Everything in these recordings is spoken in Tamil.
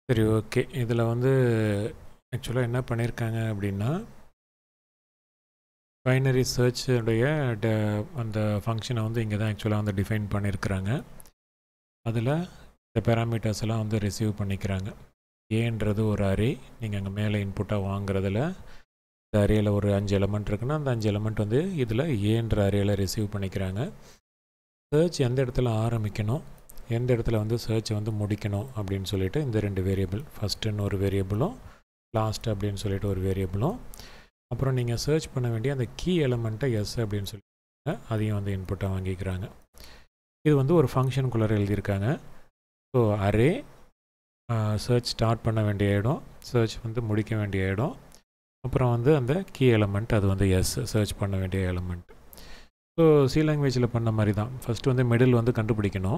சரி ஓகே இதில் வந்து ஆக்சுவலாக என்ன பண்ணியிருக்காங்க அப்படின்னா பைனரி சர்ச்சுடைய ட அந்த ஃபங்க்ஷனை வந்து இங்கே தான் ஆக்சுவலாக வந்து டிஃபைன் பண்ணியிருக்கிறாங்க அதில் இந்த பேராமீட்டர்ஸ் எல்லாம் வந்து ரிசீவ் பண்ணிக்கிறாங்க ஏன்றது ஒரு அரே நீங்கள் அங்கே மேலே இன்புட்டாக வாங்குறதுல இந்த அரேயில் ஒரு அஞ்சு எலமெண்ட் இருக்குன்னா அந்த அஞ்சு எலமெண்ட் வந்து இதில் ஏன்ற அரேயில் ரிசீவ் பண்ணிக்கிறாங்க சர்ச் எந்த இடத்துல ஆரம்பிக்கணும் எந்த இடத்துல வந்து சர்ச்சை வந்து முடிக்கணும் அப்படின்னு சொல்லிட்டு இந்த ரெண்டு வேரியபிள் ஃபஸ்ட்டுன்னு ஒரு வேரியபிளும் லாஸ்ட் அப்படின்னு சொல்லிட்டு ஒரு வேரியபிளும் அப்புறம் நீங்கள் சர்ச் பண்ண வேண்டிய அந்த கீ எலமெண்ட்டை எஸ் அப்படின்னு சொல்லி அதையும் வந்து இன்புட்டாக வாங்கிக்கிறாங்க இது வந்து ஒரு ஃபங்க்ஷனுக்குள்ளே எழுதியிருக்காங்க ஸோ அரே சர்ச் ஸ்டார்ட் பண்ண வேண்டிய இடம் சர்ச் வந்து முடிக்க வேண்டிய இடம் அப்புறம் வந்து அந்த கீ எலமெண்ட் அது வந்து எஸ் சர்ச் பண்ண வேண்டிய எலமெண்ட் ஸோ சி லாங்குவேஜில் பண்ண மாதிரி தான் ஃபஸ்ட்டு வந்து மிடில் வந்து கண்டுபிடிக்கணும்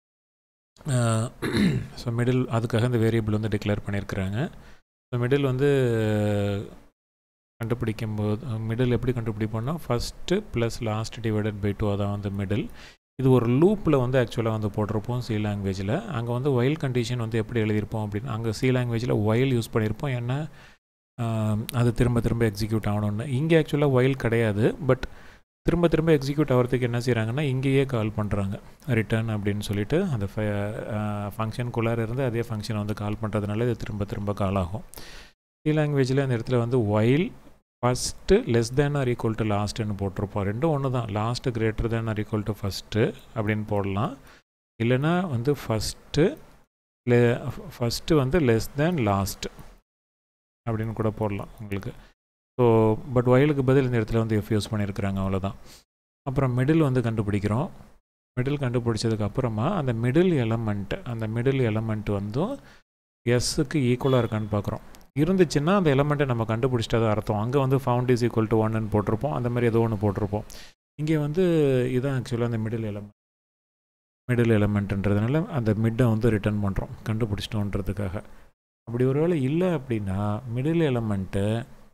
ஸோ மிடில் அதுக்காக இந்த வேரியபிள் வந்து டிக்ளேர் பண்ணியிருக்கிறாங்க ஸோ மிடில் வந்து கண்டுபிடிக்கும் போது மிடில் எப்படி கண்டுபிடிப்போம்னா first plus last divided by two அதான் வந்து மிடில் இது ஒரு லூப்பில் வந்து ஆக்சுவலாக வந்து போட்டிருப்போம் சி லாங்குவேஜில் அங்கே வந்து ஒயில் கண்டிஷன் வந்து எப்படி எழுதியிருப்போம் அப்படின்னு அங்கே சி லாங்குவேஜில் ஒயில் யூஸ் பண்ணியிருப்போம் ஏன்னா அது திரும்ப திரும்ப எக்ஸிக்யூட் ஆகணும்னு இங்கே ஆக்சுவலாக ஒயில் கிடையாது பட் திரும்ப திரும்ப எக்ஸிக்யூட் ஆகிறதுக்கு என்ன செய்கிறாங்கன்னா இங்கேயே கால் பண்ணுறாங்க ரிட்டர்ன் அப்படின்னு சொல்லிட்டு அந்த ஃபங்க்ஷனுக்குள்ளார இருந்து அதே ஃபங்க்ஷனை வந்து கால் பண்ணுறதுனால இது திரும்ப திரும்ப கால் ஆகும் சி லாங்குவேஜில் அந்த இடத்துல வந்து while first less than or equal to லாஸ்ட்டுன்னு போட்டிருப்போம் ரெண்டும் ஒன்று தான் last greater than or equal to first அப்படின்னு போடலாம் இல்லைனா வந்து ஃபஸ்ட்டு லெ ஃபஸ்ட்டு வந்து லெஸ் தேன் லாஸ்ட் அப்படின்னு கூட போடலாம் உங்களுக்கு ஸோ பட் ஒயிலுக்கு பதில் இந்த இடத்துல வந்து எஃப் யூஸ் பண்ணியிருக்கிறாங்க அவ்வளோதான் அப்புறம் மிடில் வந்து கண்டுபிடிக்கிறோம் மிடில் கண்டுபிடிச்சதுக்கு அப்புறமா அந்த மிடில் எலமெண்ட் அந்த மிடில் எலமெண்ட் வந்து எஸ்ஸுக்கு ஈக்குவலாக இருக்கான்னு பார்க்குறோம் இருந்துச்சுன்னா அந்த எலமெண்ட்டை நம்ம கண்டுபிடிச்சிட்டது அர்த்தம் அங்கே வந்து ஃபவுண்ட் இஸ் ஈக்குவல் டு ஒன்னு போட்டிருப்போம் அந்த மாதிரி ஏதோ ஒன்று போட்டிருப்போம் இங்கே வந்து இதுதான் ஆக்சுவலாக அந்த மிடில் எலமெண்ட் மிடில் எலமெண்ட்ன்றதுனால அந்த மிட்டை வந்து ரிட்டர்ன் பண்ணுறோம் கண்டுபிடிச்சிட்டோன்றதுக்காக அப்படி ஒருவேளை இல்லை அப்படின்னா மிடில் எலமெண்ட்டு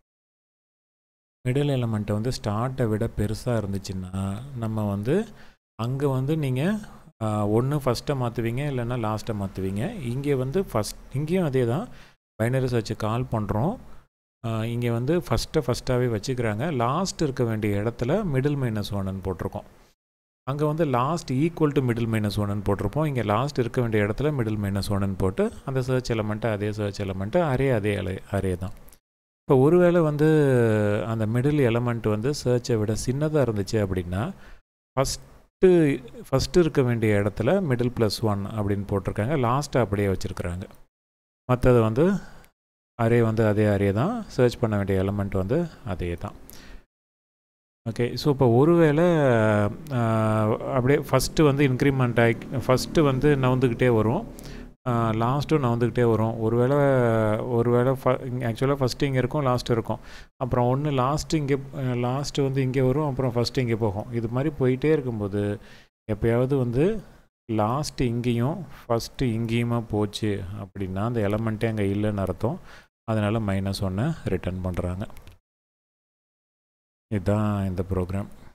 மிடில் எலமெண்ட்டை வந்து ஸ்டார்ட்டை விட பெருசாக இருந்துச்சுன்னா நம்ம வந்து அங்கே வந்து நீங்கள் ஒன்று ஃபஸ்ட்டை மாற்றுவீங்க இல்லைன்னா லாஸ்ட்டை மாற்றுவீங்க இங்கே வந்து ஃபஸ்ட் இங்கேயும் அதே தான் பைனரி சர்ச்சு கால் பண்ணுறோம் இங்கே வந்து ஃபஸ்ட்டை ஃபஸ்ட்டாகவே வச்சுக்கிறாங்க லாஸ்ட் இருக்க வேண்டிய இடத்துல மிடில் மைனஸ் ஒன்னு போட்டிருக்கோம் அங்கே வந்து last equal to middle minus ஒன்னு போட்டிருப்போம் இங்கே லாஸ்ட் இருக்க வேண்டிய இடத்துல மிடில் மைனஸ் ஒன்னு போட்டு அந்த சர்ச் எலமெண்ட்டு அதே சர்ச் எலமெண்ட்டு அரே அதே அலை அரே தான் இப்போ ஒருவேளை வந்து அந்த மிடில் எலமெண்ட் வந்து சர்ச்சை விட சின்னதாக இருந்துச்சு அப்படின்னா ஃபஸ்ட்டு ஃபஸ்ட்டு இருக்க வேண்டிய இடத்துல மிடில் ப்ளஸ் ஒன் அப்படின்னு போட்டிருக்காங்க லாஸ்ட்டை அப்படியே வச்சுருக்குறாங்க மற்றது வந்து அரே வந்து அதே அரே தான் சர்ச் பண்ண வேண்டிய எலமெண்ட் வந்து அதே தான் ஓகே ஸோ இப்போ ஒருவேளை அப்படியே ஃபஸ்ட்டு வந்து இன்க்ரிமெண்ட் ஆகி ஃபஸ்ட்டு வந்து நவுந்துக்கிட்டே வரும் லாஸ்ட்டும் நவுந்துக்கிட்டே வரும் ஒருவேளை ஒருவேளை ஃப ஆக்சுவலாக ஃபஸ்ட்டு இங்கே இருக்கும் லாஸ்ட்டு இருக்கும் அப்புறம் ஒன்று லாஸ்ட்டு இங்கே லாஸ்ட்டு வந்து இங்கே வரும் அப்புறம் ஃபஸ்ட்டு இங்கே போகும் இது மாதிரி போயிட்டே இருக்கும்போது எப்போயாவது வந்து லாஸ்ட்டு இங்கேயும் ஃபஸ்ட்டு இங்கேயுமா போச்சு அப்படின்னா அந்த எலமெண்ட்டே அங்கே இல்லைன்னு அர்த்தம் அதனால் மைனஸ் ஒன்று ரிட்டர்ன் பண்ணுறாங்க இதுதான் இந்த ப்ரோக்ராம்